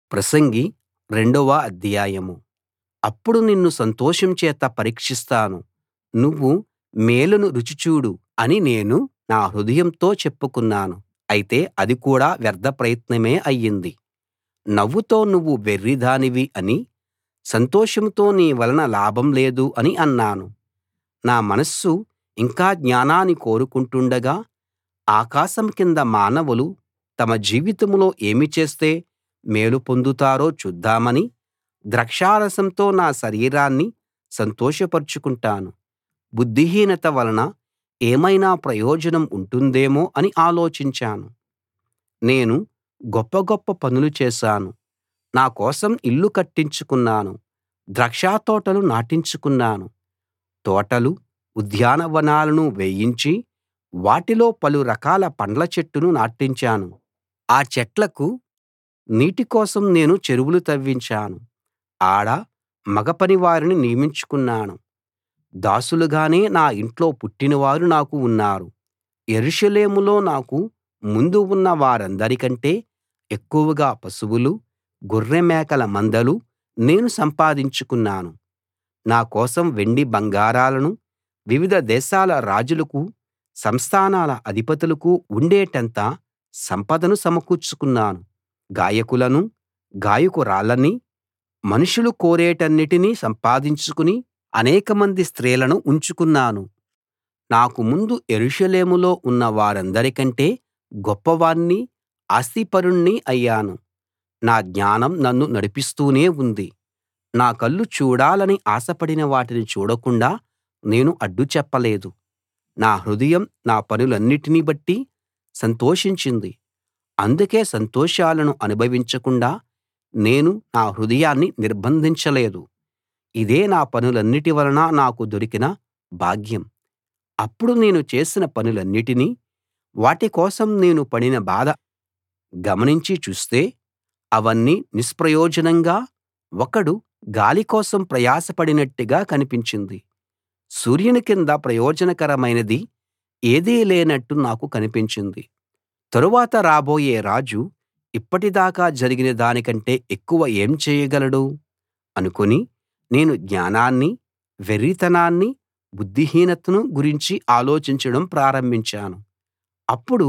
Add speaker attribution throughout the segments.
Speaker 1: ప్రసంగి రెండవ అధ్యాయం అప్పుడు నిన్ను సంతోషం చేత పరీక్షిస్తాను నువ్వు మేలును రుచి చూడు అని నేను నా హృదయంతో చెప్పుకున్నాను అయితే అది కూడా వ్యర్థ ప్రయత్నమే అయ్యింది నవ్వుతో నువ్వు వెర్రిదానివి అనీ సంతోషంతో నీ వలన లాభం లేదు అని అన్నాను నా మనస్సు ఇంకా జ్ఞానాన్ని కోరుకుంటుండగా ఆకాశం కింద మానవులు తమ జీవితంలో ఏమి చేస్తే మేలు పొందుతారో చూద్దామని ద్రాక్షారసంతో నా శరీరాన్ని సంతోషపరచుకుంటాను బుద్ధిహీనత వలన ఏమైనా ప్రయోజనం ఉంటుందేమో అని ఆలోచించాను నేను గొప్ప గొప్ప పనులు చేశాను నా కోసం ఇల్లు కట్టించుకున్నాను ద్రాక్షతోటలు నాటించుకున్నాను తోటలు ఉద్యానవనాలను వేయించి వాటిలో పలు రకాల పండ్ల చెట్టును నాటించాను ఆ చెట్లకు నీటి కోసం నేను చెరువులు తవ్వించాను ఆడ మగ పనివారిని నియమించుకున్నాను దాసులుగానే నా ఇంట్లో పుట్టినవారు నాకు ఉన్నారు యెరూషలేములో నాకు ముందు ఉన్న వారందరికంటే ఎక్కువగా పశువులు గొర్రె మేకల మందలు నేను సంపాదించుకున్నాను నా కోసం వెండి బంగారాలను వివిధ దేశాల రాజులకు సంస్థానాల అధిపతులకు ఉండేటంత సంపదను సమకూర్చుకున్నాను గాయకులనూ గాయకురాళ్ళనీ మనుషులు కోరేటన్నిటినీ సంపాదించుకుని అనేకమంది స్త్రీలను ఉంచుకున్నాను నాకు ముందు యెరూషలేములో ఉన్న వారందరికంటే గొప్పవాణ్ణి ఆస్తిపరుణ్ణి అయ్యాను నా జ్ఞానం నన్ను నడిపిస్తూనే ఉంది నా కళ్ళు చూడాలని ఆశపడిన వాటిని చూడకుండా నేను అడ్డు చెప్పలేదు నా హృదయం నా పనులన్నిటిని బట్టి సంతోషించింది అందుకే సంతోషాలను అనుభవించకుండా నేను నా హృదయాన్ని నిర్బంధించలేదు ఇదే నా పనులన్నిటి వలన నాకు దొరికిన భాగ్యం అప్పుడు నేను చేసిన పనులన్నిటినీ వాటి కోసం నేను పడిన బాధ గమనించి చూస్తే అవన్నీ నిష్ప్రయోజనంగా ఒకడు గాలి కోసం ప్రయాసపడినట్టుగా కనిపించింది సూర్యుని కింద ప్రయోజనకరమైనది ఏదీ లేనట్టు నాకు కనిపించింది తరువాత రాబోయే రాజు ఇప్పటిదాకా జరిగిన దానికంటే ఎక్కువ ఏం చేయగలడు అనుకుని నేను జ్ఞానాన్ని వెర్రితనాన్ని బుద్ధిహీనతను గురించి ఆలోచించడం ప్రారంభించాను అప్పుడు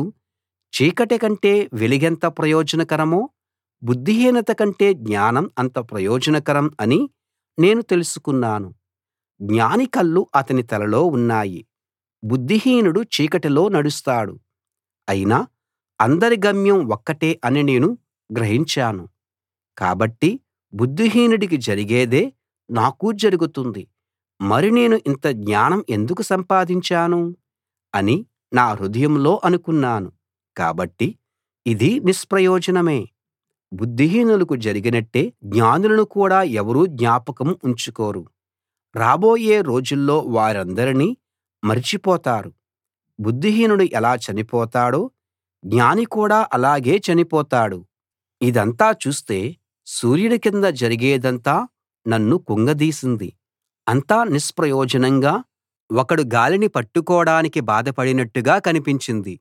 Speaker 1: చీకటి కంటే వెలుగెంత ప్రయోజనకరమో బుద్ధిహీనత కంటే జ్ఞానం అంత ప్రయోజనకరం అని నేను తెలుసుకున్నాను జ్ఞాని కళ్ళు అతని తలలో ఉన్నాయి బుద్ధిహీనుడు చీకటిలో నడుస్తాడు అయినా అందరి గమ్యం ఒక్కటే అని నేను గ్రహించాను కాబట్టి బుద్ధిహీనుడికి జరిగేదే నాకు జరుగుతుంది మరి నేను ఇంత జ్ఞానం ఎందుకు సంపాదించాను అని నా హృదయంలో అనుకున్నాను కాబట్టి ఇది నిష్ప్రయోజనమే బుద్ధిహీనులకు జరిగినట్టే జ్ఞానులను కూడా ఎవరూ జ్ఞాపకం ఉంచుకోరు రాబోయే రోజుల్లో వారందరినీ మరిచిపోతారు బుద్ధిహీనుడు ఎలా చనిపోతాడో జ్ఞాని కూడా అలాగే చనిపోతాడు ఇదంతా చూస్తే సూర్యుడి కింద జరిగేదంతా నన్ను కుంగదీసింది అంతా నిష్ప్రయోజనంగా ఒకడు గాలిని పట్టుకోడానికి బాధపడినట్టుగా కనిపించింది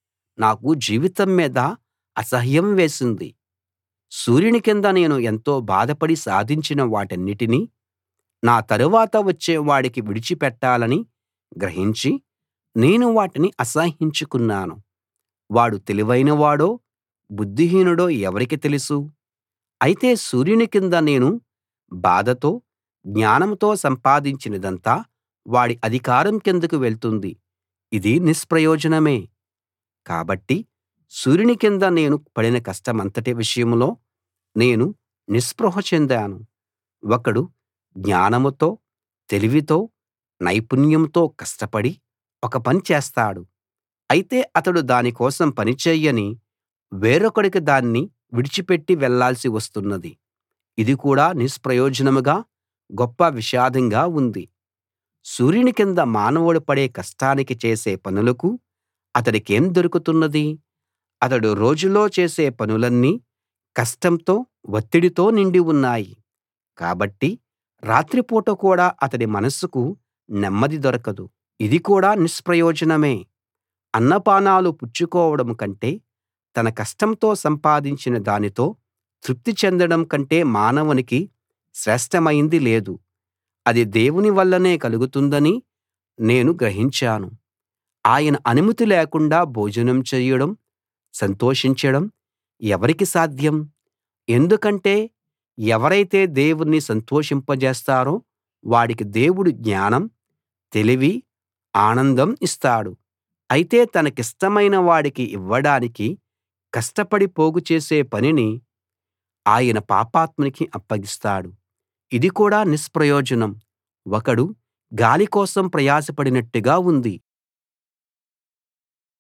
Speaker 1: నాకు జీవితం మీద అసహ్యం వేసింది సూర్యుని కింద నేను ఎంతో బాధపడి సాధించిన వాటన్నిటినీ నా తరువాత వచ్చే వాడికి విడిచిపెట్టాలని గ్రహించి నేను వాటిని అసహ్యించుకున్నాను వాడు తెలివైనవాడో బుద్ధిహీనుడో ఎవరికి తెలుసు అయితే సూర్యుని కింద నేను బాధతో జ్ఞానంతో సంపాదించినదంతా వాడి అధికారం కిందకు వెళ్తుంది ఇది నిష్ప్రయోజనమే కాబట్టి సూర్యుని కింద నేను పడిన కష్టమంతటి విషయంలో నేను నిస్పృహ చెందాను ఒకడు జ్ఞానంతో తెలివితో నైపుణ్యంతో కష్టపడి ఒక పని చేస్తాడు అయితే అతడు దాని కోసం పని చెయ్యని వేరొకడికి దాన్ని విడిచిపెట్టి వెళ్ళాల్సి వస్తున్నది ఇది కూడా నిష్ప్రయోజనంగా గొప్ప విషాదంగా ఉంది సూర్యుని కింద మానవుడు పడే కష్టానికి చేసే పనులకు అతడికేం దొరుకుతున్నది అతడు రోజులో చేసే పనులన్నీ కష్టంతో ఒత్తిడితో నిండి ఉన్నాయి కాబట్టి రాత్రిపూట కూడా అతడి మనస్సుకు నెమ్మది దొరకదు ఇది కూడా నిష్ప్రయోజనమే అన్నపానాలు పుచ్చుకోవడం కంటే తన కష్టంతో సంపాదించిన దానితో తృప్తి చెందడం కంటే మానవునికి శ్రేష్ఠమైంది లేదు అది దేవుని వల్లనే కలుగుతుందని నేను గ్రహించాను ఆయన అనుమతి లేకుండా భోజనం చేయడం సంతోషించడం ఎవరికి సాధ్యం ఎందుకంటే ఎవరైతే దేవుణ్ణి సంతోషింపజేస్తారో వాడికి దేవుడు జ్ఞానం తెలివి ఆనందం ఇస్తాడు అయితే తనకిష్టమైన వాడికి ఇవ్వడానికి కష్టపడి పోగు చేసే పనిని ఆయన పాపాత్మునికి అప్పగిస్తాడు ఇది కూడా నిష్ప్రయోజనం ఒకడు గాలి కోసం ప్రయాసపడినట్టుగా ఉంది